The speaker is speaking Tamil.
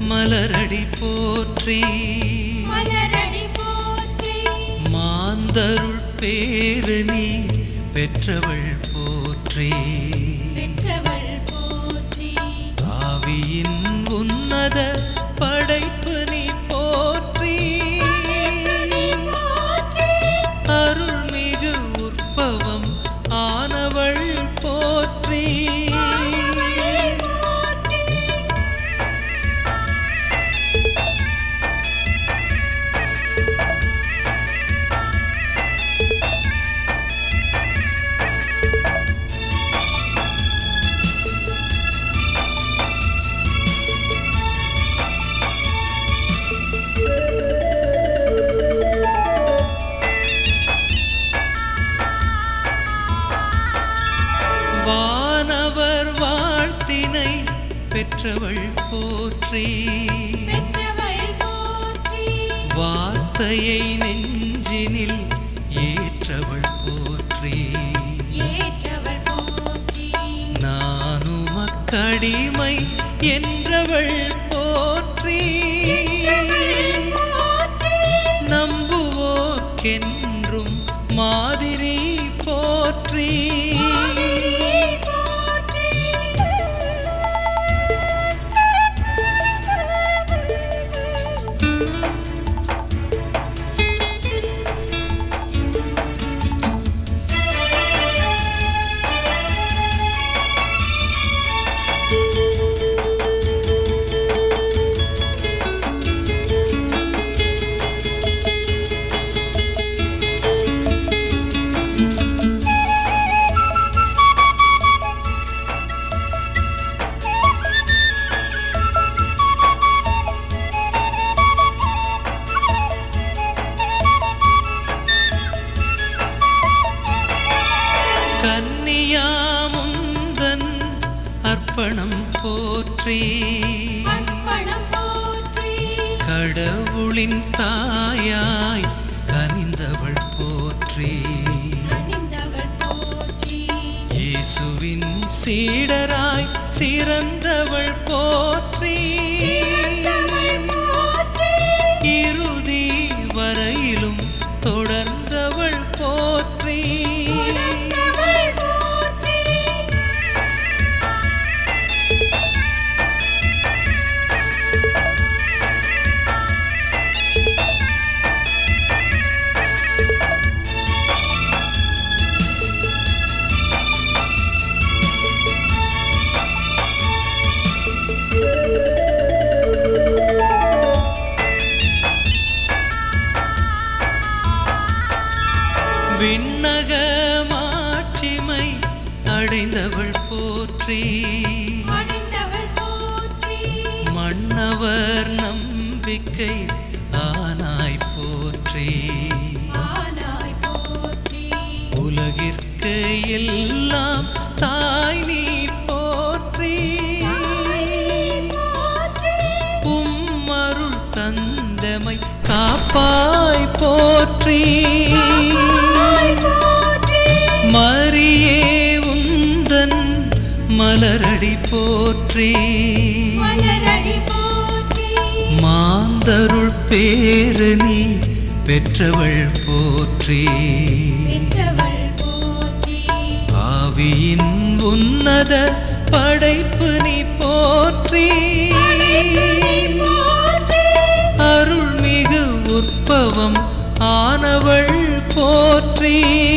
மலரடி போற்றி மலரடி போற்றி மாந்தருள் பேரு நீ பெற்றவள் போற்றி பெற்றவள் போற்றி ஆவியின் உன்னத படைப்பு நீ போற்றி போற்றி அருள்மிகு உற்பவம் ஆனவள் போற்றி போற்றி வானவர் வாழ்த்தினை பெற்றவள் போற்றி பெற்றவள் போற்றி வார்த்தையை நெஞ்சினில் ஏற்றவள் போற்றி ஏற்றவள் போற்றி நானும் அக்கடிமை என்றவள் போற்றி போற்றி நம்புவோர்க்கென்றும் மாதிரி போற்றி போற்றி கன்னியாமுந்தன் அர்ப்பணம் போற்றி அர்ப்பணம் போற்றி கடவுளின் தாயாய் கனிந்தவள் போற்றி கனிந்தவள் போற்றி இயேசுவின் சீடராய் சிறந்தவள் போற்றி போற்றி இறுதி வரையிலும் தொடர்ந்தவள் போற்றி அவள் போற்றி விண்ணக மாட்சிமை அடைந்தவள் போற்றி அணிந்தவள் போற்றி மன்னவர் நம்பிக்கை ஆனாய் போற்றி ஆனாய் போற்றி உலகிற்கு எல்லாம் தாய் நீ போற்றி போற்றி உம்மருள் தந்தமை காப்பாய் போற்றி போற்றி மரியே உந்தன் மலரடி போற்றி மலரடி போற்றி மாந்தருள் பேரு நீ பெற்றவள் போற்றி பெற்றவள் போற்றி ஆவியின் உன்னத படைப்பு நீ போற்றி போற்றி அருள்மிகு உற்பவம் ஆனவள் போற்றி